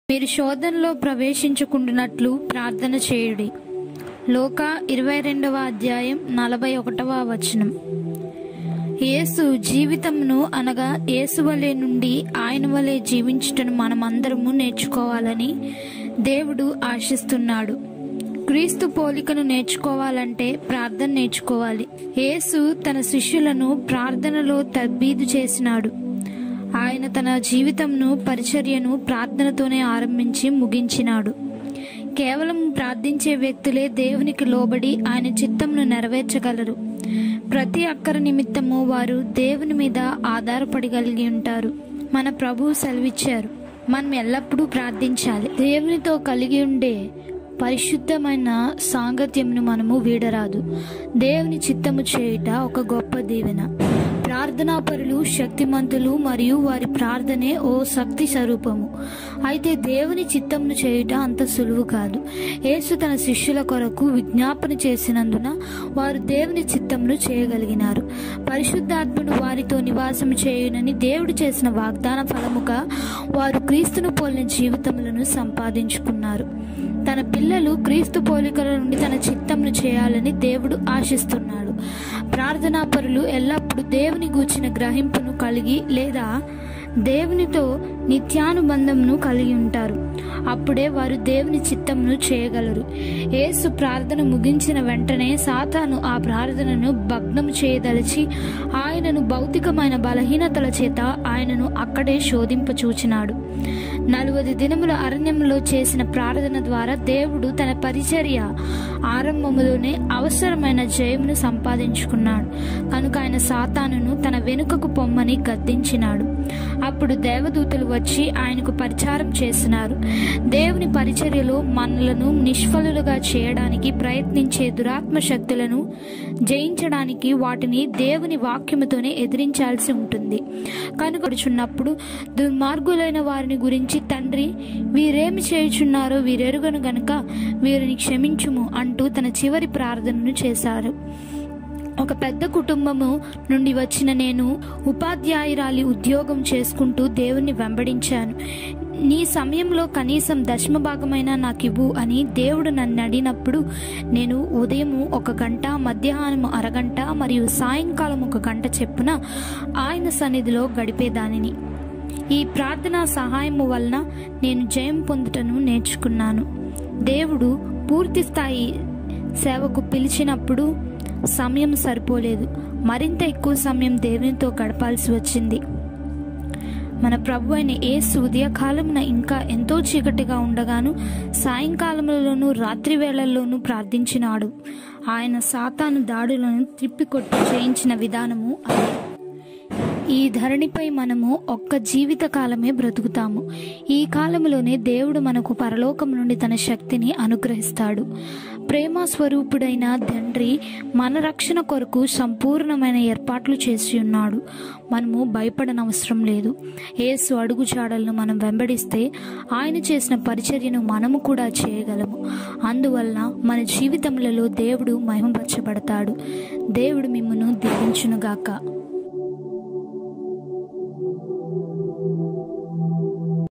మీరు శోధనలో ప్రవేశించుకుంటున్నట్లు ప్రార్థన చేయుడి లోక ఇరవై రెండవ అధ్యాయం నలభై ఒకటవ వచనం యేసు జీవితంను అనగా యేసు వలె నుండి ఆయన వలె జీవించుటను మనమందరము నేర్చుకోవాలని దేవుడు ఆశిస్తున్నాడు క్రీస్తు పోలికను నేర్చుకోవాలంటే ప్రార్థన నేర్చుకోవాలి యేసు తన శిష్యులను ప్రార్థనలో తర్బీదు చేసినాడు ఆయన తన జీవితంను పరిచర్యను ప్రార్థనతోనే ఆరంభించి ముగించినాడు కేవలం ప్రార్థించే వ్యక్తులే దేవునికి లోబడి ఆయన చిత్తంను నెరవేర్చగలరు ప్రతి అక్కర నిమిత్తము వారు దేవుని మీద ఆధారపడగలిగి ఉంటారు మన ప్రభువు సెలవిచ్చారు మనం ఎల్లప్పుడూ ప్రార్థించాలి దేవునితో కలిగి ఉండే పరిశుద్ధమైన సాంగత్యంను మనము వీడరాదు దేవుని చిత్తము చేయుట ఒక గొప్ప దీవెన ప్రార్థనాపరులు శక్తిమంతులు మరియు వారి ప్రార్థనే ఓ శక్తి స్వరూపము అయితే దేవుని చిత్తంను చేయుట అంత సులువు కాదు యేసు తన శిష్యుల కొరకు విజ్ఞాపన చేసినందున వారు దేవుని చిత్తంను చేయగలిగినారు పరిశుద్ధాత్ముడు వారితో నివాసం చేయునని దేవుడు చేసిన వాగ్దాన ఫలముగా వారు క్రీస్తును పోలిన జీవితములను సంపాదించుకున్నారు తన పిల్లలు క్రీస్తు పోలికల నుండి తన చిత్తంను చేయాలని దేవుడు ఆశిస్తున్నాడు ప్రార్థనాపరులు ఎల్లప్పుడూ దేవుని గూర్చిన గ్రహింపును కలిగి లేదా దేవునితో నిత్యానుబంధంను కలిగి ఉంటారు అప్పుడే వారు దేవుని చిత్తంను చేయగలరు యేసు ప్రార్థన ముగించిన వెంటనే సాతాను ఆ ప్రార్థనను భగ్నం చేయదలిచి ఆయనను భౌతికమైన బలహీనతల చేత ఆయనను అక్కడే శోధింపచూచినాడు నలువది దినముల అరణ్యంలో చేసిన ప్రార్థన ద్వారా దేవుడు తన పరిచర్య ఆరంభములోనే అవసరమైన జయమును సంపాదించుకున్నాడు కనుక ఆయన సాతానును తన వెనుకకు పొమ్మని గద్దించినాడు అప్పుడు దేవదూతలు వచ్చి ఆయనకు పరిచారం చేసినారు దేవుని పరిచర్యలో మనలను నిష్ఫలులుగా చేయడానికి ప్రయత్నించే దురాత్మ శక్తులను జయించడానికి వాటిని దేవుని వాక్యముతోనే ఎదిరించాల్సి ఉంటుంది కనుక చున్నప్పుడు దుర్మార్గులైన వారిని గురించి తండ్రి వీరేమి చేయుచున్నారో వీరెరుగను గనుక వీరిని క్షమించుము అంటూ తన చివరి ప్రార్థనను చేశారు ఒక పెద్ద కుటుంబము నుండి వచ్చిన నేను ఉపాధ్యాయురాలి ఉద్యోగం చేసుకుంటూ దేవుణ్ణి వెంబడించాను నీ సమయంలో కనీసం దశమ భాగమైన నాకు ఇవ్వు అని దేవుడు నన్ను అడిగినప్పుడు నేను ఉదయం ఒక గంట మధ్యాహ్నం అరగంట మరియు సాయంకాలం ఒక గంట చెప్పున ఆయన సన్నిధిలో గడిపేదానిని ఈ ప్రార్థనా సహాయము వలన నేను జయం పొందుటను నేర్చుకున్నాను దేవుడు పూర్తి స్థాయి సేవకు పిలిచినప్పుడు సమయం సరిపోలేదు మరింత ఎక్కువ సమయం దేవునితో గడపాల్సి వచ్చింది మన ప్రభు అయిన యేసు ఉదయకాలమున ఇంకా ఎంతో చీకటిగా ఉండగాను సాయంకాలంలోనూ రాత్రి వేళల్లోనూ ప్రార్థించినాడు ఆయన సాతాను దాడులను త్రిప్పికొట్టి చేయించిన విధానము అదే ఈ ధరణిపై మనము ఒక్క జీవిత కాలమే బ్రతుకుతాము ఈ కాలంలోనే దేవుడు మనకు పరలోకం నుండి తన శక్తిని అనుగ్రహిస్తాడు ప్రేమ స్వరూపుడైన తండ్రి మన రక్షణ కొరకు సంపూర్ణమైన ఏర్పాట్లు చేసి ఉన్నాడు మనము భయపడనవసరం లేదు ఏసు అడుగుజాడలను మనం వెంబడిస్తే ఆయన చేసిన పరిచర్యను మనము కూడా చేయగలము అందువలన మన జీవితములలో దేవుడు మహిమపరచబడతాడు దేవుడు మిమ్మను దీవించునుగాక